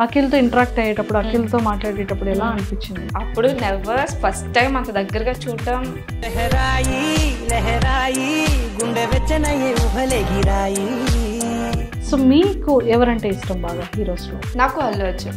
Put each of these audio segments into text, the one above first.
అఖిల్తో interact అయ్యేటప్పుడు అఖిల్తో మాట్లాడేటప్పుడు ఎలా అనిపించింది అప్పుడు నెర్వస్ ఫస్ట్ టైం అంత దగ్గరగా చూడటం లహరాయి లహరాయి గుండె వెచ్చనయ్యే ఊహలే గిరాయి సో మీకు ఎవరంటే ఇష్టం బాగా హీరోస్లో నాకు అల్లు అర్జున్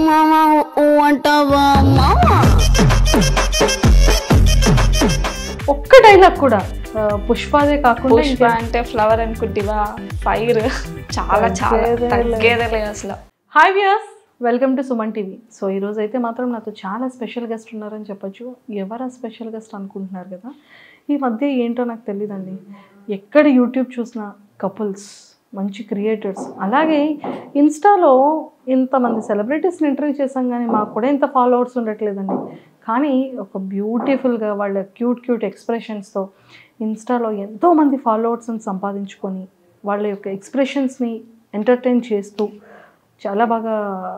ఒక్క డైలాగ్ కూడా ఆ, పుష్పాదే కాకుండా పుష్ప ఇంకా అంటే ఫ్లవర్ అనుకుంటివా ఫైర్ చాలా చాలా తగ్గేదేలే. తగ్గేదే అసలు hi viewers welcome to Suman TV so ఈరోజు అయితే మాత్రం నాతో చాలా స్పెషల్ గెస్ట్ ఉన్నారని చెప్పొచ్చు ఎవరు ఆ స్పెషల్ గెస్ట్ అనుకుంటున్నారు కదా ఈ మధ్య ఏంటో నాకు తెలియదండి ఎక్కడ యూట్యూబ్ చూసినా కపుల్స్ మంచి క్రియేటర్స్ అలాగే ఇన్స్టాలో ఇంతమంది సెలబ్రిటీస్ని ఇంటర్వ్యూ చేసాం కానీ మాకు కూడా ఇంత ఫాలోవర్స్ ఉండట్లేదండి కానీ ఒక బ్యూటిఫుల్గా వాళ్ళ క్యూట్ క్యూట్ ఎక్స్ప్రెషన్స్తో ఇన్స్టాలో ఎంతోమంది ఫాలోవర్స్ని సంపాదించుకొని వాళ్ళ యొక్క ఎక్స్ప్రెషన్స్ని ఎంటర్టైన్ చేస్తూ చాలా బాగా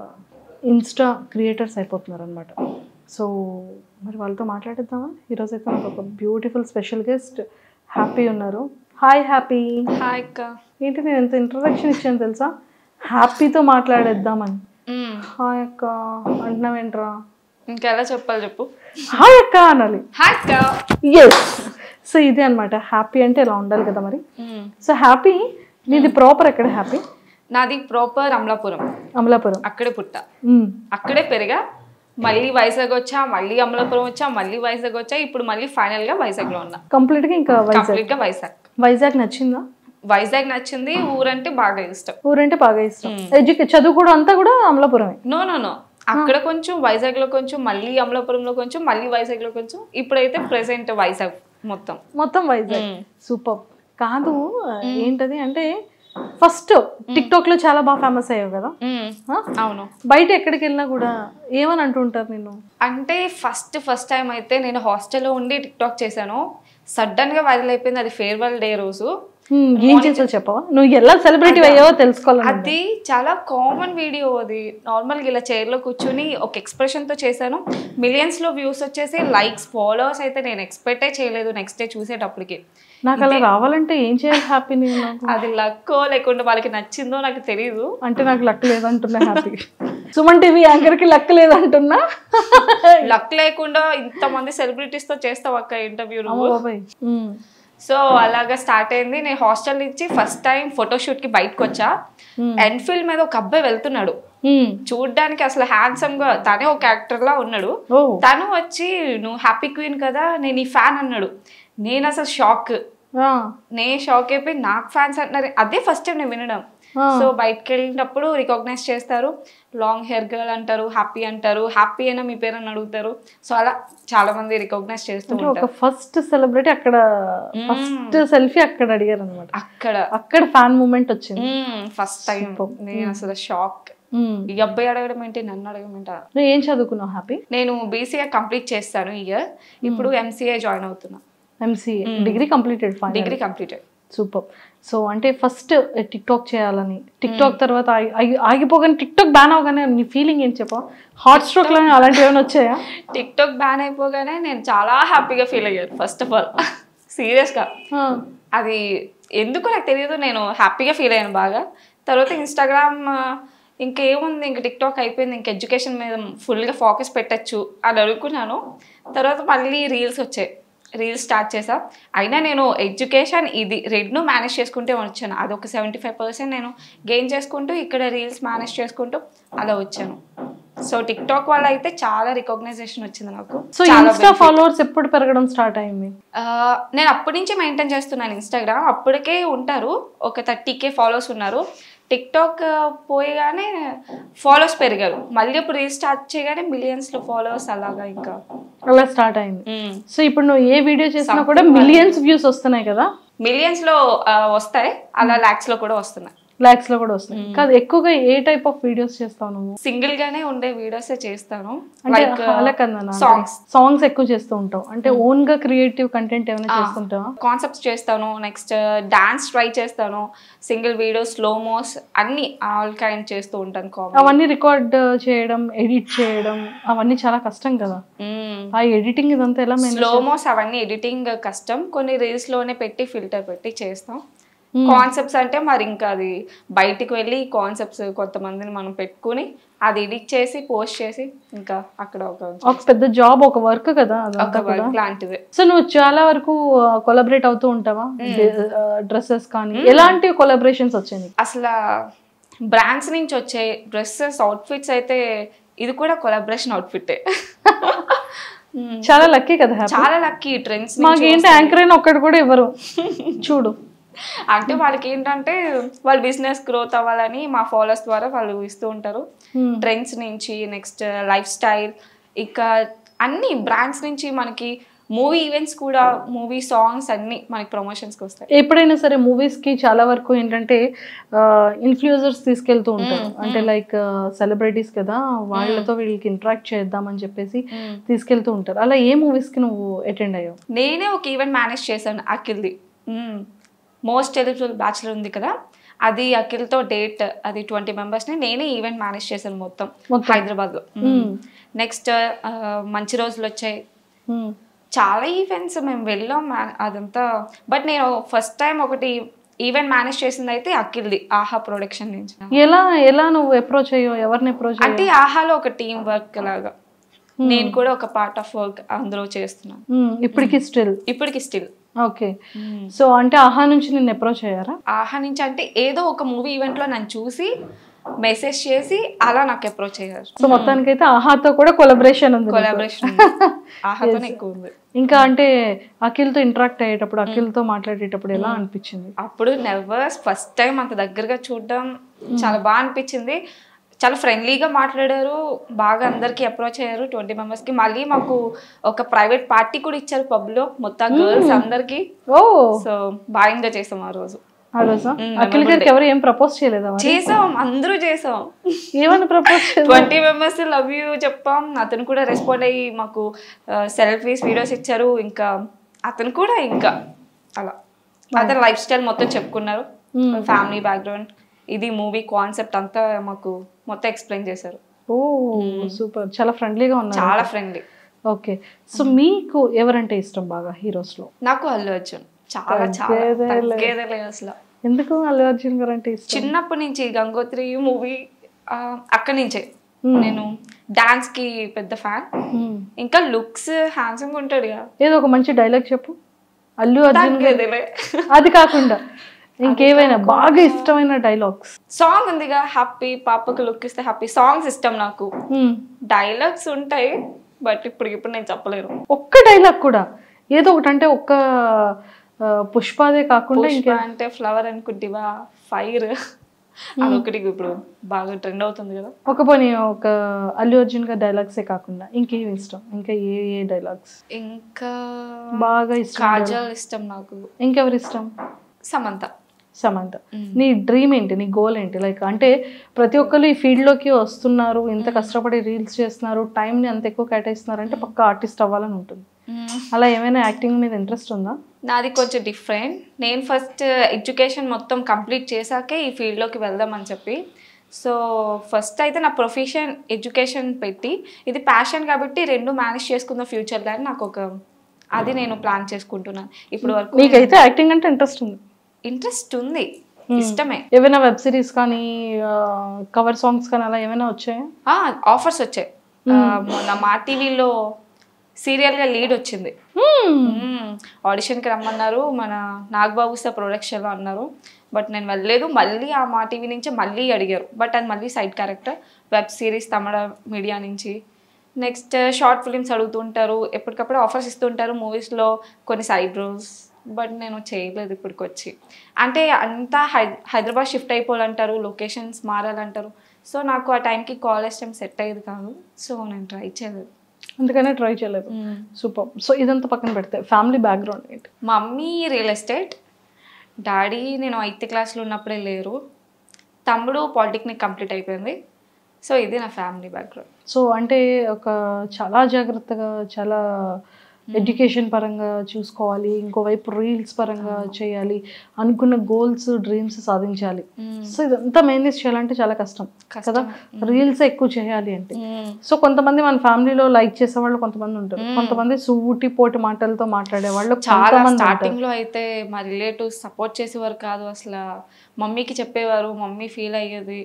ఇన్స్టా క్రియేటర్స్ అయిపోతున్నారు అనమాట సో మరి వాళ్ళతో మాట్లాడేద్దామా ఈరోజు అయితే నాకు ఒక బ్యూటిఫుల్ స్పెషల్ గెస్ట్ హ్యాపీ ఉన్నారు హాయ్ హ్యాపీ హాయ్ అక్క ఏంటి నేను ఎంత ఇంట్రడక్షన్ ఇచ్చాను తెలుసా హ్యాపీతో మాట్లాడేద్దామని మ్మ్. హాయ్ అక్క అంటున్నావేంట్రా ఇంకెలా చెప్పాలి చెప్పు హాయ్ అక్క అనాలి హాయ్ అక్క ఎస్ సో ఇదే అనమాట హ్యాపీ అంటే ఇలా ఉండాలి కదా మరి మ్మ్. సో హ్యాపీ నీది ప్రాపర్ ఎక్కడ హ్యాపీ నాది ప్రాపర్ అమలాపురం అమలాపురం అక్కడే పుట్ట మ్మ్. అక్కడే పెరిగా మళ్ళీ వైజాగ్ వచ్చా మళ్ళీ అమలాపురం వచ్చా మళ్ళీ వైజాగ్ వచ్చా ఇప్పుడు మళ్ళీ ఫైనల్ గా వైజాగ్ లో ఉన్నా కంప్లీట్గా ఇంకా వైజాగ్ కంప్లీట్ గా వైజాగ్ వైజాగ్ నచ్చిందా వైజాగ్ నచ్చింది ఊరంటే బాగా ఇష్టం ఊరంటే బాగా ఇష్టం ఎడ్యుకే చదువు కూడా అంతా కూడా అమలాపురమే నో నో నో అక్కడ కొంచెం వైజాగ్ లో కొంచెం మళ్ళీ అమలాపురంలో కొంచెం మళ్ళీ వైజాగ్ లో కొంచెం ఇప్పుడైతే ప్రెసెంట్ వైజాగ్ మొత్తం మొత్తం వైజాగ్ మ్మ్. సూపర్ కాదు ఏంటది అంటే ఫస్ట్ టిక్ టాక్ లో చాలా బాగా ఫేమస్ అయ్యావు కదా మ్మ్. ఆ? అవును బయట ఎక్కడికి వెళ్ళినా కూడా ఏమని అంటుంటారు నిన్ను అంటే ఫస్ట్ ఫస్ట్ టైం అయితే నేను హాస్టల్లో ఉండి టిక్ టాక్ చేశాను సడన్ గా వైరల్ అయిపోయింది అది ఫేర్వెల్ డే రోజు మ్మ్, ఏం చేసావు చెప్పవా నువ్వు ఎలా సెలబ్రిటీ అయ్యావో తెలుసుకోవాలి అది చాలా కామన్ వీడియో అది నార్మల్గా ఇలా చైర్లో కూర్చుని ఒక expression తో చేశాను మిలియన్స్ లో వ్యూస్ వచ్చేసి లైక్స్ ఫాలోవర్స్ అయితే నేను ఎక్స్పెక్టే చేయలేదు నెక్స్ట్ డే చూసేటప్పటికి నాకు అలా రావాలంటే ఏం చేయాలి హ్యాపీ నేను నాకు అది లక్కో లేకుండా వాళ్ళకి నచ్చిందో నాకు తెలియదు అంటే నాకు లక్ లేదంటున్నా హ్యాపీ సుమన్ టీవీ యాంకర్ కి లక్ లేదంటున్నా లక్ లేకుండా ఇంతమంది celebrities తో చేస్తావు అక్క ఇంటర్వ్యూ అమ్మో బాబాయ్ మ్మ్. సో అలాగా స్టార్ట్ అయింది నేను హాస్టల్ నుంచి ఫస్ట్ టైం ఫోటోషూట్ కి బయటకు వచ్చా ఎన్ఫీల్డ్ మీద ఒక అబ్బాయి వెళ్తున్నాడు మ్మ్. చూడ్డానికి అసలు హ్యాండ్సమ్ గా తనే ఒక యాక్టర్ లా ఉన్నాడు ఓ తను వచ్చి నువ్వు హ్యాపీ క్వీన్ కదా నేను ఈ ఫ్యాన్ అన్నాడు నేను అసలు షాక్ ఆ. నేను షాక్ అయిపోయి నాకు ఫ్యాన్స్ అంటున్నారు అదే ఫస్ట్ టైం నేను వినడం ఆ. సో బయటకు వెళ్ళినప్పుడు రికగ్నైజ్ చేస్తారు లాంగ్ హెయిర్ గర్ల్ అంటారు హ్యాపీ అంటారు హ్యాపీ అయినా మీ పేరు అని అడుగుతారు సో అలా చాలా మంది రికగ్నైజ్ చేస్తూ అంటే ఉంటారు ఒక ఫస్ట్ సెలబ్రిటీ అక్కడ ఫస్ట్ సెల్ఫీ అక్కడ అడిగారు అనమాట అక్కడ అక్కడ ఫ్యాన్ మూమెంట్ వచ్చింది ఫస్ట్ టైం నేను అసలు షాక్ మ్మ్. ఈ అబ్బాయి అడగడం ఏంటి నన్ను అడగడం ఏంటి నువ్వు ఏం చదువుకున్నావు హ్యాపీ నేను బీసీఏ కంప్లీట్ చేస్తాను ఈ ఇయర్ ఇప్పుడు ఎంసీఏ జాయిన్ అవుతున్నా MCA degree completed fine degree completed super so అంటే ఫస్ట్ టిక్ టాక్ చేయాలని టిక్ టాక్ తర్వాత ఆగి- ఆగి- ఆగిపోగానే టిక్ టాక్ బ్యాన్ అవగానే నీ ఫీలింగ్ ఏం చెప్పా హాట్ స్ట్రోక్ లో అలాంటివి ఏమైనా వచ్చాయా టిక్ టాక్ బ్యాన్ అయిపోగానే నేను చాలా హ్యాపీగా ఫీల్ అయ్యాను ఫస్ట్ ఆఫ్ ఆల్ సీరియస్గా ఆ. అది ఎందుకో నాకు తెలియదు నేను హ్యాపీగా ఫీల్ అయ్యాను బాగా తర్వాత ఇన్స్టాగ్రామ్ ఇంకేముంది ఇంక టిక్ టాక్ అయిపోయింది ఇంక ఎడ్యుకేషన్ మీద ఫుల్గా ఫోకస్ పెట్టచ్చు అని అనుకున్నాను తర్వాత మళ్ళీ రీల్స్ వచ్చాయి రీల్స్ స్టార్ట్ చేసా అయినా నేను ఎడ్యుకేషన్ ఇది రెండును మేనేజ్ చేసుకుంటే వచ్చాను అది ఒక సెవెంటీ ఫైవ్ పర్సెంట్ నేను గెయిన్ చేసుకుంటూ ఇక్కడ రీల్స్ మేనేజ్ చేసుకుంటూ అలా వచ్చాను సో టిక్ టాక్ వల్ల అయితే చాలా రికగ్నైజేషన్ వచ్చింది నాకు సో చాలా ఇన్స్టా ఫాలోవర్స్ ఎప్పుడు పెరగడం స్టార్ట్ అయింది ఆ, నేను అప్పటి నుంచి మెయింటైన్ చేస్తున్నాను ఇన్స్టాగ్రామ్ అప్పటికే ఉంటారు ఒక థర్టీ కే ఫాలోవర్స్ ఉన్నారు టిక్ టాక్ పోయగానే ఫాలోవర్స్ పెరిగారు మళ్ళీ ఇప్పుడు రీల్ స్టార్ట్ చేయగానే మిలియన్స్ లో ఫాలోవర్స్ అలాగా ఇంకా అలా స్టార్ట్ అయింది సో ఇప్పుడు నువ్వు ఏ వీడియో చేసినా కూడా మిలియన్స్ వ్యూస్ వస్తున్నాయి కదా మిలియన్స్ లో ఆ, వస్తాయి అలా లాక్స్ లో కూడా వస్తున్నాయి లాక్స్ లో కూడా వస్తున్నాయి కాదు ఎక్కువగా ఏ టైప్ ఆఫ్ వీడియోస్ చేస్తావు నువ్వు సింగిల్ గానే ఉండే వీడియోస్ చేస్తాను అంటే లైక్ అలా కదా సాంగ్స్ సాంగ్స్ ఎక్కువ చేస్తూ ఉంటావు అంటే ఓన్ గా క్రియేటివ్ కంటెంట్ ఏమైనా చేస్తుంటావా కాన్సెప్ట్స్ చేస్తాను నెక్స్ట్ డాన్స్ ట్రై చేస్తాను సింగిల్ వీడియోస్ స్లోమోస్ అన్ని ఆల్ కైండ్ చేస్తూ ఉంటాను కామెడీ అవన్నీ రికార్డ్ చేయడం ఎడిట్ చేయడం అవన్నీ చాలా కష్టం కదా ఆ ఎడిటింగ్ ఇదంతా ఎలా మేనేజ్ స్లోమోస్ అవన్నీ ఎడిటింగ్ కష్టం కొన్ని రీల్స్ లోనే పెట్టి ఫిల్టర్ పెట్టి చేస్తాం కాన్సెప్ట్స్ అంటే మరి ఇంకా అది బయటికి వెళ్ళి కాన్సెప్ట్స్ కొంతమందిని మనం పెట్టుకుని అది ఎడిట్ చేసి పోస్ట్ చేసి ఇంకా అక్కడ ఒక ఒక పెద్ద జాబ్ ఒక వర్క్ కదా అదంతా ఒక కూడా వర్క్ లాంటిదే సో నువ్వు చాలా వరకు కొలాబరేట్ అవుతూ ఉంటావా డ్రెస్సెస్ కానీ ఎలాంటి కొలాబరేషన్స్ వచ్చాయి నీకు? అసలు బ్రాండ్స్ నుంచి వచ్చే డ్రెస్సెస్ అవుట్ఫిట్స్ అయితే ఇది కూడా కొలాబరేషన్ అవుట్ఫిట్ చాలా లక్కీ కదా హ్యాపీ చాలా లక్కీ ట్రెండ్స్ మాకేంటి యాంకర్ అయిన ఒక్కటి కూడా ఇవ్వరు చూడు అంటే వాళ్ళకి ఏంటంటే వాళ్ళు బిజినెస్ గ్రోత్ అవ్వాలని మా ఫాలోవర్స్ ద్వారా వాళ్ళు ఇస్తూ ఉంటారు Hmm. ట్రెండ్స్ నుంచి నెక్స్ట్ లైఫ్ స్టైల్ ఇంకా అన్ని బ్రాండ్స్ నుంచి మనకి మూవీ ఈవెంట్స్ కూడా మూవీ సాంగ్స్ అన్ని మనకి ప్రమోషన్స్కి వస్తాయి ఎప్పుడైనా సరే మూవీస్ కి చాలా వరకు ఏంటంటే ఇన్ఫ్లుయెన్సర్స్ తీసుకెళ్తూ ఉంటారు అంటే లైక్ సెలబ్రిటీస్ కదా వాళ్ళతో వీళ్ళకి ఇంటరాక్ట్ చేద్దామని చెప్పేసి తీసుకెళ్తూ ఉంటారు అలా ఏ మూవీస్ కి నువ్వు అటెండ్ అయ్యావు నేనే ఒక ఈవెంట్ మేనేజ్ చేశాను అఖిల్ది మోస్ట్ ఎలిజిబుల్ బ్యాచులర్ ఉంది కదా అది అఖిల్తో డేట్ అది ట్వంటీ మెంబర్స్ని నేనే ఈవెంట్ మేనేజ్ చేశాను మొత్తం మొత్తం. హైదరాబాద్లో నెక్స్ట్ మంచి రోజులు వచ్చాయి Hmm. చాలా ఈవెంట్స్ మేము వెళ్ళాం మా- అదంతా బట్ నేను ఫస్ట్ టైం ఒకటి ఈవెంట్ మేనేజ్ చేసింది అయితే అఖిల్ది ఆహా ప్రొడక్షన్ నుంచి ఎలా ఎలా నువ్వు అప్రోచ్ అయ్యావు ఎవరిని అప్రోచ్ అంటే ఆహాలో ఒక టీం వర్క్ లాగా నేను కూడా ఒక పార్ట్ ఆఫ్ వర్క్ అందులో చేస్తున్నాను ఇప్పటికి స్టిల్ ఇప్పటికి స్టిల్ ఓకే సో అంటే ఆహా నుంచి నిన్ను అప్రోచ్ అయ్యారా ఆహా నుంచి అంటే ఏదో ఒక మూవీ ఈవెంట్లో నన్ను చూసి మెసేజ్ చేసి అలా నాకు అప్రోచ్ అయ్యారు సో మొత్తానికైతే ఆహాతో కూడా కొలబరేషన్ ఉంది నీకు. కొలాబరేషన్ ఆహాతోనే ఎక్కువ ఉంది ఇంకా అంటే అఖిల్తో ఇంటరాక్ట్ అయ్యేటప్పుడు అఖిల్తో మాట్లాడేటప్పుడు ఎలా అనిపించింది అప్పుడు నెర్వస్ ఫస్ట్ టైం అంత దగ్గరగా చూడడం చాలా బాగా అనిపించింది చాలా ఫ్రెండ్లీగా మాట్లాడారు బాగా అందరికి అప్రోచ్ అయ్యారు ట్వంటీ మెంబర్స్ కి మళ్ళీ మాకు ఒక ప్రైవేట్ పార్టీ కూడా ఇచ్చారు పబ్ లో మొత్తం గర్ల్స్ అందరికి ఓ సో బాగా ఎంజాయ్ చేసాం ఆ రోజు ఆ రోజా Mm, అఖిల్ గారికి ఎవరు ఏం ప్రపోజ్ చేయలేదా మరి? చేసాం అందరూ చేసాం ఏమని propose twenty members love you చెప్పాం అతను కూడా రెస్పాండ్ అయ్యి మాకు సెల్ఫీస్ వీడియోస్ ఇచ్చారు ఇంకా అతను కూడా ఇంకా అలా అతని లైఫ్ స్టైల్ మొత్తం చెప్పుకున్నారు ఫ్యామిలీ బ్యాక్గ్రౌండ్ ఇది మూవీ కాన్సెప్ట్ అంతా మాకు మొత్తం ఎక్స్ప్లెయిన్ చేశారు ఓ సూపర్ చాలా ఫ్రెండ్లీగా ఉన్నారు చాలా ఫ్రెండ్లీ ఓకే సో మీకు ఎవరంటే ఇష్టం బాగా హీరోస్ లో నాకు అల్లు అర్జున్ చాలా చాలా తగ్గేదేలే. తగ్గేదే లేదు అసలు ఎందుకు అల్లు అర్జున్ గారు అంటే ఇష్టం చిన్నప్పటి నుంచి గంగోత్రి మూవీ అక్కడి నుంచే నేను డాన్స్ కి పెద్ద ఫ్యాన్ Hmm. ఇంకా లుక్స్ హ్యాండ్సమ్ ఉంటాడు కదా ఏదో ఒక మంచి డైలాగ్ చెప్పు అల్లు అర్జున్ గారు తగ్గేదేలే అది కాకుండా ఇంకేమైనా బాగా ఇష్టమైన డైలాగ్స్ సాంగ్ ఉందిగా హ్యాపీ పాపకు లుక్ ఇస్తే హ్యాపీ సాంగ్స్ ఇష్టం నాకు డైలాగ్స్ ఉంటాయి బట్ ఇప్పుడు ఇప్పుడు నేను చెప్పలేను ఒక్క డైలాగ్ కూడా ఏదో ఒకటి అంటే ఒక్క ఆ, పుష్పాదే కాకుండా పుష్ప ఇంకా అంటే ఫ్లవర్ అనుకుంటివా ఫైర్ అదొకటి ఇప్పుడు బాగా ట్రెండ్ అవుతుంది కదా ఒక పని ఒక అల్లు అర్జున్ గారి డైలాగ్సే కాకుండా ఇంకేం ఇష్టం ఇంకా ఏ ఏ డైలాగ్స్ ఇంకా బాగా ఇష్టం కాజల్ ఇష్టం నాకు ఇంకెవరి ఇష్టం సమంత సమంత నీ డ్రీమ్ ఏంటి నీ గోల్ ఏంటి లైక్ అంటే ప్రతి ఒక్కరు ఈ field లోకి వస్తున్నారు ఇంత కష్టపడి రీల్స్ చేస్తున్నారు టైంని అంత ఎక్కువ కేటాయిస్తున్నారు అంటే పక్క ఆర్టిస్ట్ అవ్వాలని ఉంటుంది అలా ఏమైనా యాక్టింగ్ మీద ఇంట్రెస్ట్ ఉందా నాది కొంచెం డిఫరెంట్ నేను ఫస్ట్ ఎడ్యుకేషన్ మొత్తం కంప్లీట్ చేశాకే ఈ ఫీల్డ్లోకి వెళ్దామని చెప్పి సో ఫస్ట్ అయితే నా ప్రొఫెషన్ ఎడ్యుకేషన్ పెట్టి ఇది ప్యాషన్ కాబట్టి రెండు మేనేజ్ చేసుకుందాం ఫ్యూచర్లో అని నాకు ఒక అది నేను ప్లాన్ చేసుకుంటున్నాను ఇప్పుడు వరకు నీకైతే యాక్టింగ్ అంటే ఇంట్రెస్ట్ ఉంది ఇంట్రెస్ట్ ఉంది ఇష్టమే ఏమైనా వెబ్ సిరీస్ కానీ కవర్ సాంగ్స్ కానీ అలా ఏమైనా వచ్చాయా ఆఫర్స్ వచ్చాయి ఆ, మొన్న మా టీవీలో సీరియల్గా లీడ్ వచ్చింది ఆడిషన్కి రమ్మన్నారు మన నాగబాబు సార్ ప్రొడక్షన్లో అన్నారు బట్ నేను వెళ్ళలేదు మళ్ళీ ఆ మా టీవీ నుంచి మళ్ళీ అడిగారు బట్ అది మళ్ళీ side character web series Tamil media నుంచి నెక్స్ట్ షార్ట్ ఫిలిమ్స్ అడుగుతుంటారు ఎప్పటికప్పుడు ఆఫర్స్ ఇస్తుంటారు మూవీస్లో కొన్ని సైడ్ రోల్స్ బట్ నేను చేయలేదు ఇప్పటికి వచ్చి అంటే అంతా హై హైదరాబాద్ షిఫ్ట్ అయిపోవాలంటారు లొకేషన్స్ మారాలంటారు సో నాకు ఆ టైంకి కాలేజ్ టైం సెట్ అయ్యేది కాదు సో నేను ట్రై చేయలేదు అందుకనే ట్రై చేయలేదు సూపర్ సో ఇదంతా పక్కన పెడితే ఫ్యామిలీ బ్యాక్గ్రౌండ్ ఏంటి మమ్మీ రియల్ ఎస్టేట్ డాడీ నేను ఎయిత్ క్లాస్లో ఉన్నప్పుడే లేరు తమ్ముడు పాలిటెక్నిక్ కంప్లీట్ అయిపోయింది సో ఇది నా ఫ్యామిలీ బ్యాక్గ్రౌండ్ సో అంటే ఒక చాలా జాగ్రత్తగా చాలా ఎడ్యుకేషన్ పరంగా చూసుకోవాలి ఇంకోవైపు రీల్స్ పరంగా చేయాలి అనుకున్న గోల్స్ డ్రీమ్స్ సాధించాలి సో ఇదంతా మేనేజ్ చేయాలంటే చాలా కష్టం కదా రీల్స్ ఎక్కువ చేయాలి అంటే సో కొంతమంది మన ఫ్యామిలీలో లైక్ చేసే వాళ్ళు కొంతమంది ఉంటారు కొంతమంది సూటి పోటి మాటలతో మాట్లాడే వాళ్ళు చాలా కొంతమంది ఉంటారు. స్టార్టింగ్ లో అయితే మా రిలేటివ్స్ సపోర్ట్ చేసేవారు కాదు అసలు మమ్మీకి చెప్పేవారు మమ్మీ ఫీల్ అయ్యేది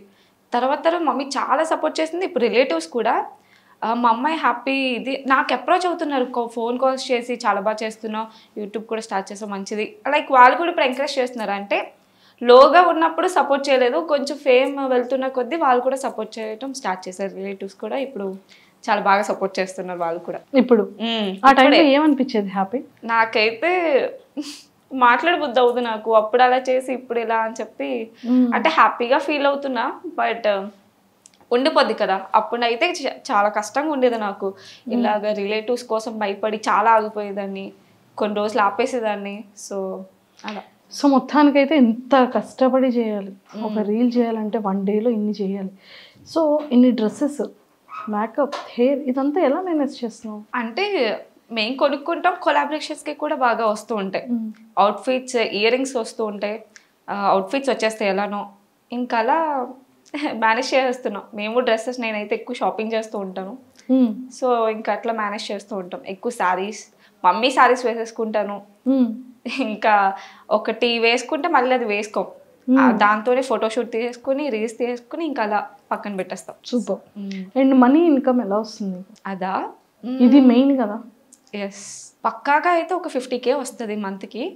తర్వాత తర్వాత మమ్మీ చాలా సపోర్ట్ చేసింది ఇప్పుడు రిలేటివ్స్ కూడా ఆ, మా అమ్మాయి హ్యాపీ ఇది నాకు అప్రోచ్ అవుతున్నారు ఫోన్ కాల్స్ చేసి చాలా బాగా చేస్తున్నావు యూట్యూబ్ కూడా స్టార్ట్ చేసావు మంచిది లైక్ వాళ్ళు కూడా ఇప్పుడు ఎంకరేజ్ చేస్తున్నారు అంటే లోగా ఉన్నప్పుడు సపోర్ట్ చేయలేదు కొంచెం ఫేమ్ వెళ్తున్న కొద్దీ వాళ్ళు కూడా సపోర్ట్ చేయడం స్టార్ట్ చేశారు రిలేటివ్స్ కూడా ఇప్పుడు చాలా బాగా సపోర్ట్ చేస్తున్నారు వాళ్ళు కూడా ఇప్పుడు మ్మ్. ఆ టైంలో ఏమనిపించేది హ్యాపీ నాకైతే మాట్లాడబుద్ది అవుతుంది నాకు అప్పుడు అలా చేసి ఇప్పుడు ఇలా అని చెప్పి అంటే హ్యాపీగా ఫీల్ అవుతున్నా బట్ ఉండిపోద్ది కదా అప్పుడైతే చ- చాలా కష్టంగా ఉండేది నాకు ఇలాగ రిలేటివ్స్ కోసం భయపడి చాలా ఆగిపోయేదాన్ని కొన్ని రోజులు ఆపేసేదాన్ని సో అలా సో మొత్తానికైతే ఎంత కష్టపడి చేయాలి ఒక రీల్ చేయాలంటే వన్ డేలో ఇన్ని చేయాలి సో ఇన్ని డ్రెస్సెస్ మేకప్ హెయిర్ ఇదంతా ఎలా మేనేజ్ చేస్తున్నావు అంటే మేము కొనుక్కుంటాం కొలాబరేషన్స్కి కూడా బాగా వస్తూ ఉంటాయి అవుట్ఫిట్స్ ఇయర్ రింగ్స్ వస్తూ ఉంటాయి అవుట్ఫిట్స్ వచ్చేస్తాయి ఎలానో ఇంకా అలా మేనేజ్ చేస్తున్నాం మేము డ్రెస్సెస్ నేనైతే ఎక్కువ షాపింగ్ చేస్తూ ఉంటాను మ్మ్. సో ఇంకా అట్లా మేనేజ్ చేస్తూ ఉంటాం ఎక్కువ శారీస్ మమ్మీ శారీస్ వేసేసుకుంటాను మ్మ్. ఇంకా ఒకటి వేసుకుంటే మళ్ళీ అది వేసుకోం ఆ, దాంతోనే ఫోటోషూట్ తీసేసుకుని రీల్స్ తీసేసుకుని ఇంకా అలా పక్కన పెట్టేస్తాం సూపర్ అండ్ మనీ ఇన్కమ్ ఎలా వస్తుంది అదా ఇది మెయిన్ కదా ఎస్ పక్కాగా అయితే ఒక ఫిఫ్టీ కే వస్తుంది మంత్కి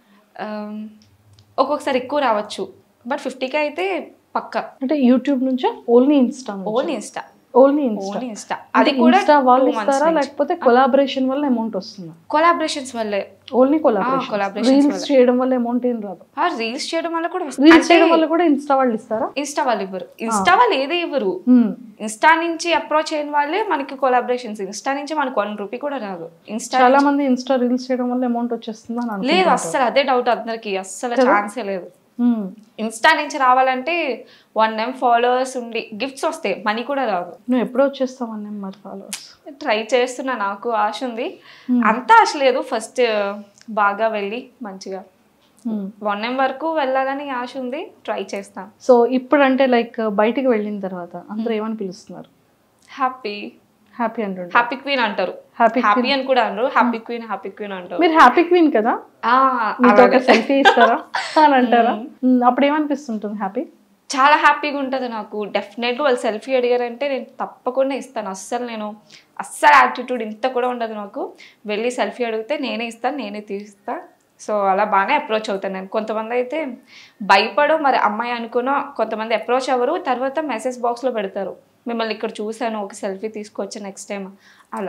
ఒక్కొక్కసారి ఎక్కువ రావచ్చు బట్ ఫిఫ్టీ కే అయితే పక్క అంటే యూట్యూబ్ నుంచా only Insta only Insta only Insta only Insta అది అది కూడా ఇన్స్టా వాళ్ళు ఇస్తారా లేకపోతే కొలాబరేషన్ వల్ల అమౌంట్ వస్తుందా కొలాబరేషన్స్ వల్లే ఓన్లీ collaborations కొలాబరేషన్ రీల్స్ చేయడం వల్ల అమౌంట్ ఏం రాదు ఆ రీల్స్ చేయడం వల్ల కూడా వస్తుంది రీల్స్ చేయడం వల్ల కూడా ఇన్స్టా వాళ్ళు ఇస్తారా ఇన్స్టా వాళ్ళు ఇవ్వరు ఇన్స్టా వాళ్ళు ఏది ఇవ్వరు మ్మ్. ఇన్స్టా నుంచి అప్రోచ్ అయిన వాళ్ళే మనకి కొలాబరేషన్స్ ఇన్స్టా నుంచి మనకు వన్ రూపీ కూడా రాదు ఇన్స్టా చాలా మంది ఇన్స్టా రీల్స్ చేయడం వల్ల అమౌంట్ వచ్చేస్తుందా అని అనుకుంటా. లేదు అస్సలు అదే డౌట్ అందరికి అస్సలు ఛాన్సే లేదు మ్మ్. ఇన్స్టా నుంచి రావాలంటే వన్ ఎం ఫాలోవర్స్ ఉండి గిఫ్ట్స్ వస్తాయి మనీ కూడా రాదు నువ్వు ఎప్పుడో వచ్చేస్తావు అన్న మరి ఫాలోవర్స్ ట్రై చేస్తున్నా నాకు ఆశ ఉంది అంత ఆశ లేదు ఫస్ట్ బాగా వెళ్ళి మంచిగా వన్ ఎం వరకు వెళ్ళాలని ఆశ ఉంది ట్రై చేస్తాను సో ఇప్పుడు అంటే లైక్ బయటికి వెళ్ళిన తర్వాత అందరూ ఏమని పిలుస్తున్నారు హ్యాపీ హ్యాపీ అంటుంటారు హ్యాపీ క్వీన్ అంటారు హ్యాపీ హ్యాపీ అని కూడా అనరు హ్యాపీ క్వీన్ హ్యాపీ క్వీన్ అంటారు మీరు హ్యాపీ క్వీన్ కదా ఆ, మీతో ఒక అలాగే. సెల్ఫీ ఇస్తారా అని అంటారా మ్మ్. అప్పుడు ఏమనిపిస్తుంటుంది హ్యాపీ చాలా హ్యాపీగా ఉంటుంది నాకు డెఫినెట్గా వాళ్ళు సెల్ఫీ అడిగారంటే నేను తప్పకుండా ఇస్తాను అస్సలు నేను అస్సలు యాటిట్యూడ్ ఇంత కూడా ఉండదు నాకు వెళ్ళి సెల్ఫీ అడిగితే నేనే ఇస్తాను నేనే తీస్తా సో అలా బాగానే అప్రోచ్ అవుతాను నేను కొంతమంది అయితే భయపడో మరి అమ్మాయి అనుకునో కొంతమంది అప్రోచ్ అవ్వరు తర్వాత మెసేజ్ బాక్స్లో పెడతారు మిమ్మల్ని ఇక్కడ చూశాను ఒక సెల్ఫీ తీసుకొచ్చి నెక్స్ట్ టైం అలా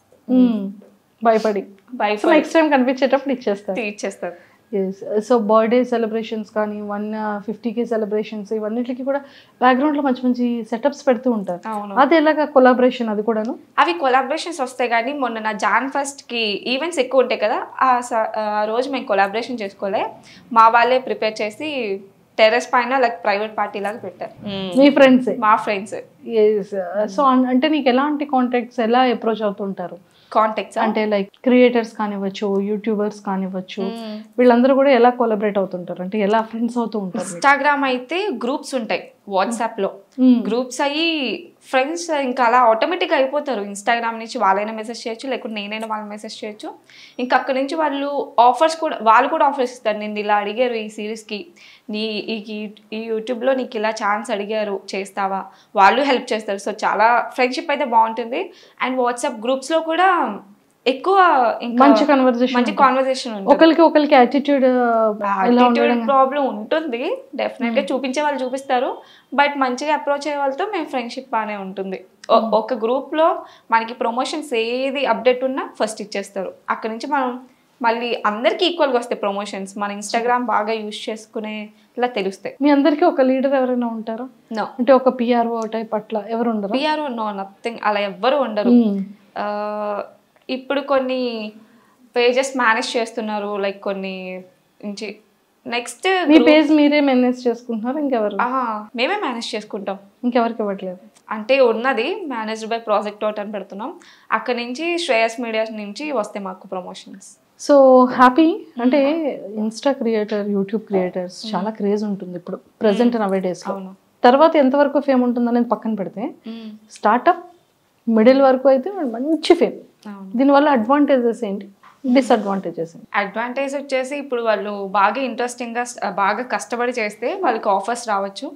భయపడి సో భయపడి నెక్స్ట్ టైం కనిపించేటప్పుడు ఇచ్చేస్తారు తీర్చేస్తారు సో బర్త్డే సెలబ్రేషన్స్ కానీ వన్ ఫిఫ్టీ కే సెలబ్రేషన్స్ ఇవన్నిటికి కూడా బ్యాక్గ్రౌండ్లో మంచి మంచి సెటప్స్ పెడుతూ ఉంటారు అవును అది ఎలాగా కొలాబరేషన్ అది కూడాను అవి కొలాబరేషన్స్ వస్తాయి కానీ మొన్న నా జాన్ ఫస్ట్కి ఈవెంట్స్ ఎక్కువ ఉంటాయి కదా ఆ స- ఆ రోజు మేము కొలాబరేషన్ చేసుకోలే మా వాళ్ళే ప్రిపేర్ చేసి టెర్రస్ పైన లైక్ ప్రైవేట్ పార్టీ లాగా పెట్టారు మీ ఫ్రెండ్సే మా ఫ్రెండ్స్ సో అంటే నీకు ఎలాంటి కాంటాక్ట్స్ ఎలా అప్రోచ్ అవుతుంటారు కాంటాక్ట్స్ అంటే లైక్ క్రియేటర్స్ కానివ్వచ్చు యూట్యూబర్స్ కానివ్వచ్చు వీళ్ళందరూ కూడా ఎలా కొలాబరేట్ అవుతుంటారు అంటే ఎలా ఫ్రెండ్స్ అవుతూ ఉంటారు వీళ్ళు? ఇన్స్టాగ్రామ్ అయితే గ్రూప్స్ ఉంటాయి వాట్సాప్ లో మ్మ్. గ్రూప్స్ అయ్యి ఫ్రెండ్స్ ఇంకా అలా ఆటోమేటిక్ అయిపోతారు ఇన్స్టాగ్రామ్ నుంచి వాళ్ళైనా మెసేజ్ చేయొచ్చు లేకుంటే నేనైనా వాళ్ళు మెసేజ్ చేయొచ్చు ఇంకా అక్కడి నుంచి వాళ్ళు ఆఫర్స్ కూడా వాళ్ళు కూడా ఆఫర్స్ ఇస్తారు నేను ఇలా అడిగారు ఈ సిరీస్కి నీ ఈ ఈ- ఈ యూట్యూబ్లో నీకు ఇలా ఛాన్స్ అడిగారు చేస్తావా వాళ్ళు హెల్ప్ చేస్తారు సో చాలా ఫ్రెండ్షిప్ అయితే బాగుంటుంది అండ్ వాట్సాప్ గ్రూప్స్లో కూడా ఎక్కువ ఇంకా మంచి కన్వర్జేషన్ మంచి కాన్వర్జేషన్ ఉంటుంది ఒకరికి ఒకరికి యాటిట్యూడ్ ఎలా యాటిట్యూడ్ ఉండడం ప్రాబ్లం ఉంటుంది డెఫినెట్ గా చూపించే వాళ్ళు చూపిస్తారు బట్ మంచిగా అప్రోచ్ అయ్యే వాళ్ళతో మేము ఫ్రెండ్షిప్ బాగానే ఉంటుంది ఒ- ఒక గ్రూప్ లో మనకి ప్రమోషన్స్ ఏది అప్డేట్ ఉన్నా ఫస్ట్ ఇచ్చేస్తారు అక్కడ నుంచి మనం మళ్ళీ అందరికి ఈక్వల్ గా వస్తాయి ప్రమోషన్స్ మన ఇన్స్టాగ్రామ్ బాగా యూజ్ చేసుకునే ఇలా తెలుస్తాయి మీ అందరికీ ఒక లీడర్ ఎవరైనా ఉంటారా నో అంటే ఒక పిఆర్ఓ టైప్ అట్లా ఎవరు ఉండరు పిఆర్ఓ నో నథింగ్ అలా ఎవ్వరు ఉండరు ఆ, ఇప్పుడు కొన్ని పేజెస్ మేనేజ్ చేస్తున్నారు లైక్ కొన్ని నుంచి నెక్స్ట్ మీ పేజ్ మీరే మేనేజ్ చేసుకుంటున్నారు ఇంకెవరు మేమే మేనేజ్ చేసుకుంటాం ఇంకెవరికి ఇవ్వట్లేదు అంటే ఉన్నది మేనేజ్డ్ బై ప్రాజెక్ట్ అవుట్ అని పెడుతున్నాం అక్కడ నుంచి శ్రేయస్ మీడియా నుంచి వస్తాయి మాకు ప్రమోషన్స్ సో హ్యాపీ అంటే ఇన్స్టా క్రియేటర్ యూట్యూబ్ క్రియేటర్స్ చాలా క్రేజ్ ఉంటుంది ఇప్పుడు ప్రెసెంట్ నవే డేస్ అవును తర్వాత ఎంతవరకు ఫేమ్ ఉంటుంది అనేది పక్కన పెడితే స్టార్ట్అప్ మిడిల్ వరకు అయితే మంచి ఫేమ్ అవును దీనివల్ల అడ్వాంటేజెస్ ఏంటి డిసడ్వాంటేజెస్ ఏంటి అడ్వాంటేజ్ వచ్చేసి ఇప్పుడు వాళ్ళు బాగా ఇంట్రెస్టింగ్గా బాగా కష్టపడి చేస్తే వాళ్ళకి ఆఫర్స్ రావచ్చు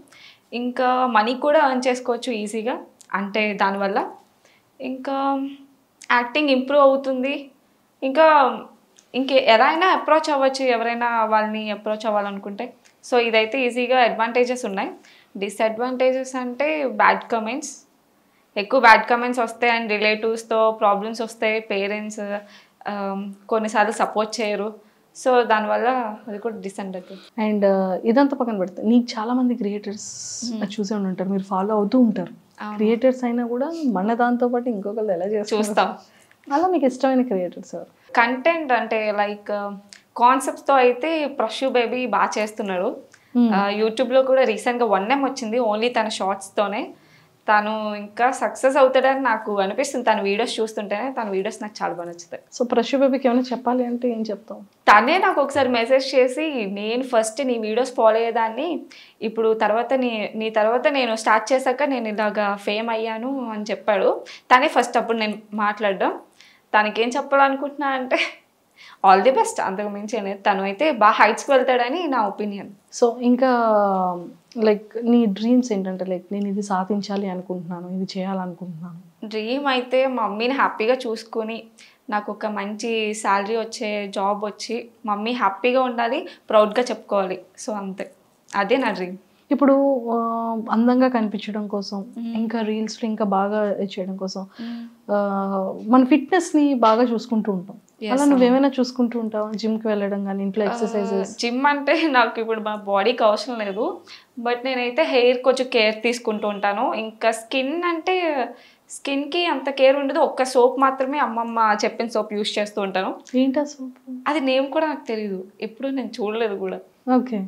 ఇంకా మనీ కూడా ఎర్న్ చేసుకోవచ్చు ఈజీగా అంటే దానివల్ల ఇంకా యాక్టింగ్ ఇంప్రూవ్ అవుతుంది ఇంకా ఇంకే ఎలా అయినా అప్రోచ్ అవ్వచ్చు ఎవరైనా వాళ్ళని అప్రోచ్ అవ్వాలనుకుంటే సో ఇదైతే ఈజీగా అడ్వాంటేజెస్ ఉన్నాయి డిసడ్వాంటేజెస్ అంటే బ్యాడ్ కమెంట్స్ ఎక్కువ బ్యాడ్ కమెంట్స్ వస్తాయి అండ్ రిలేటివ్స్తో ప్రాబ్లమ్స్ వస్తాయి పేరెంట్స్ కొన్నిసార్లు సపోర్ట్ చేయరు సో దానివల్ల అది కూడా డిసడ్వాంటేజ్ అండ్ ఇదంతా పక్కన పెడితే నీకు చాలా మంది క్రియేటర్స్ చూసే ఉండి ఉంటారు మీరు ఫాలో అవుతూ ఉంటారు క్రియేటర్స్ అయినా కూడా మన దాంతో పాటు ఇంకొకళ్ళు ఎలా చేస్తారు చూస్తాం అలా మీకు ఇష్టమైన క్రియేటర్స్ ఎవరు కంటెంట్ అంటే లైక్ కాన్సెప్ట్స్తో అయితే ప్రషు బేబీ బాగా చేస్తున్నాడు Hmm. యూట్యూబ్లో కూడా రీసెంట్గా వన్ ఎం వచ్చింది ఓన్లీ తన షార్ట్స్తోనే తను ఇంకా సక్సెస్ అవుతాడని నాకు అనిపిస్తుంది తన వీడియోస్ చూస్తుంటేనే తన వీడియోస్ నాకు చాలా బాగా నచ్చుతాయి సో ప్రశు బేబీకి ఏమైనా చెప్పాలి అంటే ఏం చెప్తావు తనే నాకు ఒకసారి మెసేజ్ చేసి నేను ఫస్ట్ నీ వీడియోస్ ఫాలో అయ్యేదాన్ని ఇప్పుడు తర్వాత నీ నీ తర్వాత నేను స్టార్ట్ చేశాక నేను ఇలాగా ఫేమ్ అయ్యాను అని చెప్పాడు తనే ఫస్ట్ అప్పుడు నేను మాట్లాడడం తనకేం చెప్పాలనుకుంటున్నా అంటే ఆల్ ది బెస్ట్ అంతకు మించి ఏం లేదు. తను అయితే బాగా హైట్స్కి వెళ్తాడని నా ఒపీనియన్ సో ఇంకా లైక్ నీ డ్రీమ్స్ ఏంటంటే లైక్ నేను ఇది సాధించాలి అనుకుంటున్నాను ఇది చేయాలనుకుంటున్నాను డ్రీమ్ అయితే మా మమ్మీని హ్యాపీగా చూసుకొని నాకు ఒక మంచి శాలరీ వచ్చే జాబ్ వచ్చి మమ్మీ హ్యాపీగా ఉండాలి ప్రౌడ్గా చెప్పుకోవాలి సో అంతే అదే నా డ్రీమ్ ఇప్పుడు ఆ, అందంగా కనిపించడం కోసం ఇంకా రీల్స్లో ఇంకా బాగా చేయడం కోసం ఆ, మన ఫిట్నెస్ని బాగా చూసుకుంటూ ఉంటాం Yes, అలా నువ్వేమైనా చూసుకుంటూ ఉంటావా జిమ్కి వెళ్ళడం కానీ ఇంట్లో ఎక్సర్సైజెస్ జిమ్ అంటే నాకు ఇప్పుడు మా బాడీకి అవసరం లేదు బట్ నేనైతే హెయిర్ కొంచెం కేర్ తీసుకుంటూ ఉంటాను ఇంకా స్కిన్ అంటే స్కిన్కి అంత కేర్ ఉండదు ఒక్క సోప్ మాత్రమే అమ్మమ్మ చెప్పిన సోప్ యూస్ చేస్తూ ఉంటాను ఏంటా సోప్ అది నేమ్ కూడా నాకు తెలియదు ఎప్పుడు నేను చూడలేదు కూడా ఓకే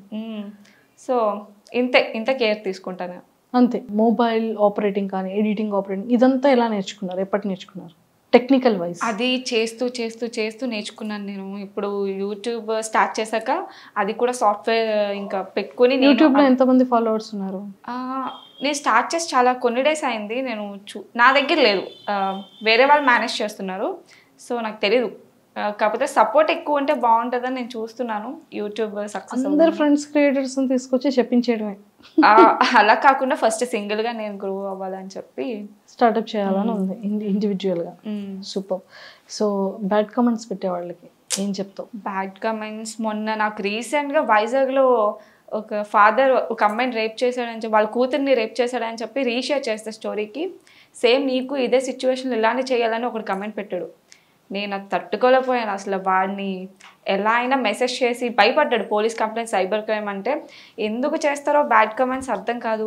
సో ఇంతే ఇంత కేర్ తీసుకుంటాను అంతే మొబైల్ ఆపరేటింగ్ కానీ ఎడిటింగ్ ఆపరేటింగ్ ఇదంతా ఎలా నేర్చుకున్నారు ఎప్పటి నేర్చుకున్నారు టెక్నికల్ వైజ్ అది చేస్తూ చేస్తూ చేస్తూ నేర్చుకున్నాను నేను ఇప్పుడు యూట్యూబ్ స్టార్ట్ చేశాక అది కూడా సాఫ్ట్వేర్ ఇంకా పెట్టుకుని నేను యూట్యూబ్లో ఎంతమంది ఫాలోవర్స్ ఉన్నారు ఆ, నేను స్టార్ట్ చేసి చాలా కొన్ని డేస్ అయింది నేను చూ నా దగ్గర లేదు ఆ, వేరే వాళ్ళు మేనేజ్ చేస్తున్నారు సో నాకు తెలీదు ఆ, కాకపోతే సపోర్ట్ ఎక్కువ ఉంటే బాగుంటుందని నేను చూస్తున్నాను యూట్యూబ్ సక్సెస్ అందరు ఫ్రెండ్స్ క్రియేటర్స్ తీసుకొచ్చి చెప్పించేయడమే అలా కాకుండా ఫస్ట్ సింగిల్గా నేను గ్రో అవ్వాలని చెప్పి స్టార్ట్అప్ చేయాలని ఉంది ఇండివిజువల్గా మ్, సూపర్ సో బ్యాడ్ కామెంట్స్ పెట్టే వాళ్ళకి ఏం చెప్తావు బ్యాడ్ కమెంట్స్ మొన్న నాకు రీసెంట్గా వైజాగ్లో ఒక ఫాదర్ ఒక అమ్మాయిని రేప్ చేశాడని చెప్పి వాళ్ళ కూతుర్ని రేప్ చేశాడని చెప్పి రీషేర్ చేస్తే స్టోరీకి సేమ్ నీకు ఇదే సిచ్యువేషన్ ఇలానే చేయాలని ఒకటి కమెంట్ పెట్టాడు నేను అది తట్టుకోలేకపోయాను అసలు వాడిని ఎలా అయినా మెసేజ్ చేసి భయపడ్డాడు పోలీస్ కంప్లైంట్ సైబర్ క్రైమ్ అంటే ఎందుకు చేస్తారో బ్యాడ్ కమెంట్స్ అర్థం కాదు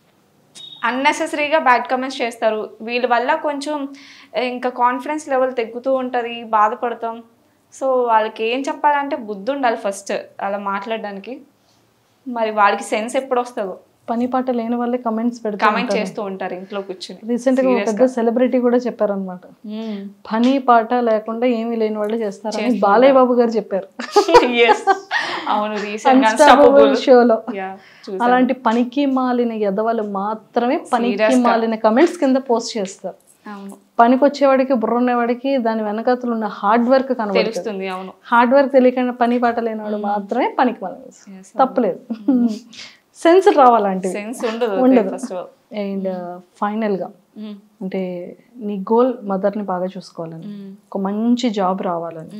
అన్నెసెసరీగా బ్యాడ్ కమెంట్స్ చేస్తారు వీళ్ళ వల్ల కొంచెం ఇంకా కాన్ఫిడెన్స్ లెవెల్ తగ్గుతూ ఉంటుంది బాధపడతాం సో వాళ్ళకి ఏం చెప్పాలంటే బుద్ధి ఉండాలి ఫస్ట్ అలా మాట్లాడడానికి మరి వాళ్ళకి సెన్స్ ఎప్పుడు వస్తుందో పని పాట లేని వాళ్ళే కమెంట్స్ పెడతారు కమెంట్ చేస్తూ ఉంటారు ఇంట్లో కూర్చుని రీసెంట్ గా ఒక పెద్ద సెలబ్రిటీ కూడా చెప్పారనమాట పని పాట లేకుండా ఏమీ లేని వాళ్ళు చేస్తారని బాలయ్య బాబు గారు చెప్పారు Yes. అవును రీసెంట్ అన్స్టాపబుల్ షోలో చూసాను. అలాంటి పనికి మాలిన ఎదవలు మాత్రమే పనికి Serious గా. మాలిన కమెంట్స్ కింద పోస్ట్ చేస్తారు అవును పనికి వచ్చేవాడికి బుర్ర ఉన్నవాడికి దాని వెనకాతలు ఉన్న హార్డ్ వర్క్ కనబడుతుంది తెలుస్తుంది అవును హార్డ్ వర్క్ తెలియకుండా పని పాట లేనివాడు మాత్రమే పనికి మాలిన Yes, తప్పలేదు సెన్స్ రావాలంటే సెన్స్ ఉండదు ఉండదు. ఫస్ట్ ఆఫ్ అండ్ ఫైనల్ గా అంటే నీ గోల్ మదర్ని బాగా చూసుకోవాలని ఒక మంచి జాబ్ రావాలని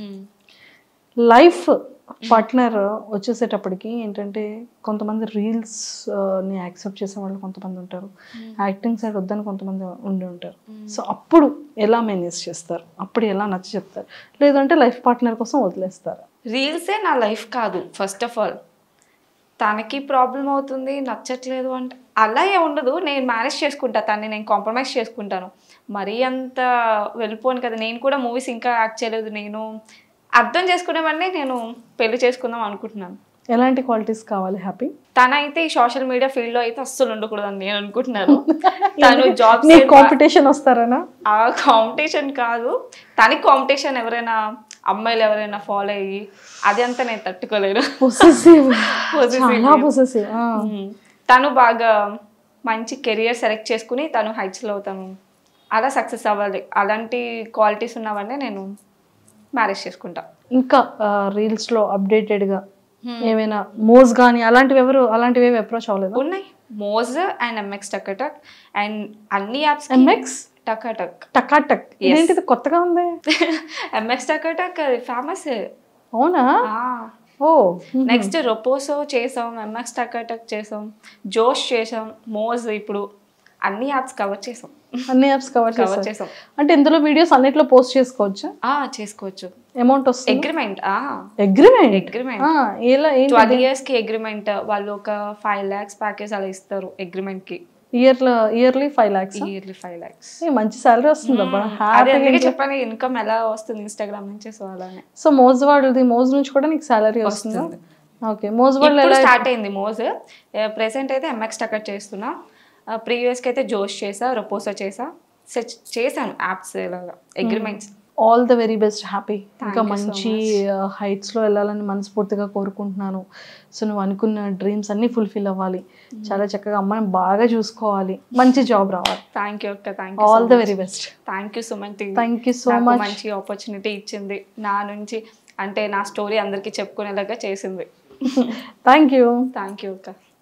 లైఫ్ పార్ట్నర్ వచ్చేసేటప్పటికి ఏంటంటే కొంతమంది రీల్స్ ని యాక్సెప్ట్ చేసే వాళ్ళు కొంతమంది ఉంటారు యాక్టింగ్ సైడ్ వద్దని కొంతమంది ఉండి ఉంటారు సో అప్పుడు ఎలా మేనేజ్ చేస్తారు అప్పుడు ఎలా నచ్చ చెప్తారు లేదంటే లైఫ్ పార్ట్నర్ కోసం వదిలేస్తారు రీల్సే నా లైఫ్ కాదు ఫస్ట్ ఆఫ్ ఆల్ తనకి ప్రాబ్లం అవుతుంది నచ్చట్లేదు అంటే అలా ఏ ఉండదు నేను మేనేజ్ చేసుకుంటా తన్ని నేను కాంప్రమైజ్ చేసుకుంటాను మరీ అంత వెళ్ళిపోను కదా నేను కూడా మూవీస్ ఇంకా యాక్ట్ చేయలేదు నేను అర్థం చేసుకునేవన్నీ నేను పెళ్లి చేసుకుందాం అనుకుంటున్నాను ఎలాంటి క్వాలిటీస్ కావాలి హ్యాపీ తనైతే ఈ సోషల్ మీడియా ఫీల్డ్లో అయితే అస్సలు ఉండకూడదని నేను అనుకుంటున్నాను తను జాబ్ నీ కాంపిటీషన్ వస్తారనా ఆ కాంపిటీషన్ కాదు తనకి కాంపిటీషన్ ఎవరైనా అమ్మాయిలు ఎవరైనా ఫాలో అయ్యి అది అంతా నేను తట్టుకోలేను పొసెసివ్ Possessive. చాలా పొసెసివ్ మ్మ్. తను బాగా మంచి కెరియర్ సెలెక్ట్ చేసుకుని తను హైట్స్లో తను అలా సక్సెస్ అవ్వాలి అలాంటి క్వాలిటీస్ ఉన్నవన్నీ నేను మ్యారేజ్ చేసుకుంటా ఇంకా రీల్స్ లో అప్డేటెడ్ గా ఏమైనా మోస్ కానీ అలాంటివి ఎవరు అలాంటివి ఏమి అప్రోచ్ అవ్వలేదు ఉన్నాయి Moj and MX TakaTak and అన్ని యాప్స్ ఎంఎక్స్ టకటక్ టకాటక్ ఏంటిది కొత్తగా ఉంది ఎంఎక్స్ టకటక్ అది ఫేమస్ అవునా ఓ నెక్స్ట్ రొపోసో చేసాం ఎంఎక్స్ టకటక్ చేసాం జోష్ చేసాం మోజ్ ఇప్పుడు అన్ని యాప్స్ కవర్ చేసాం అన్ని యాప్స్ కవర్ కవర్ చేశారు చేసాం అంటే ఇందులో వీడియోస్ అన్నిట్లో పోస్ట్ చేసుకోవచ్చా ఆ చేసుకోవచ్చు అమౌంట్ వస్తుంది అగ్రిమెంట్ అగ్రిమెంట్ అగ్రిమెంట్ ఎలా ఏంటి ట్వెల్వ్ ఇయర్స్ కి అగ్రిమెంట్ వాళ్ళు ఒక ఫైవ్ లాక్స్ ప్యాకేజ్ అలా ఇస్తారు అగ్రిమెంట్ కి year yearly five lakhs yearly five lakhs మంచి సాలరీ వస్తుంది అబ్బా అదే అందుకే హ్యాపీగా చెప్పాను ఇన్కమ్ ఎలా వస్తుంది ఇన్స్టాగ్రామ్ నుంచి సో అలానే సో మోజ్ వాడుది మోజ్ నుంచి కూడా నీకు సాలరీ వస్తుంది వస్తుంది. ఓకే మోజ్ వాళ్ళు ఇప్పుడు ఎలా స్టార్ట్ అయింది మోజ్ ప్రెసెంట్ అయితే ఎంఎక్స్ టకట్ చేస్తున్నా ప్రీవియస్కి అయితే జోష్ చేసా రొపోసో చేసా సెర్చ్ చేశాను యాప్స్ ఇలాగా agreements all the very best Happy ఇంకా you so మంచి heights లో వెళ్ళాలని మనస్ఫూర్తిగా కోరుకుంటున్నాను సో నువ్వు అనుకున్న డ్రీమ్స్ అన్నీ ఫుల్ఫిల్ అవ్వాలి చాలా చక్కగా అమ్మాయిని బాగా చూసుకోవాలి మంచి జాబ్ రావాలి థ్యాంక్ యూ అక్క thank you all the very best thank you Suman TV thank you so నాకు మచ్ మంచి ఆపర్చునిటీ ఇచ్చింది నా నుంచి అంటే నా స్టోరీ అందరికీ చెప్పుకునేలాగా చేసింది థ్యాంక్ యూ థ్యాంక్ యూ అక్క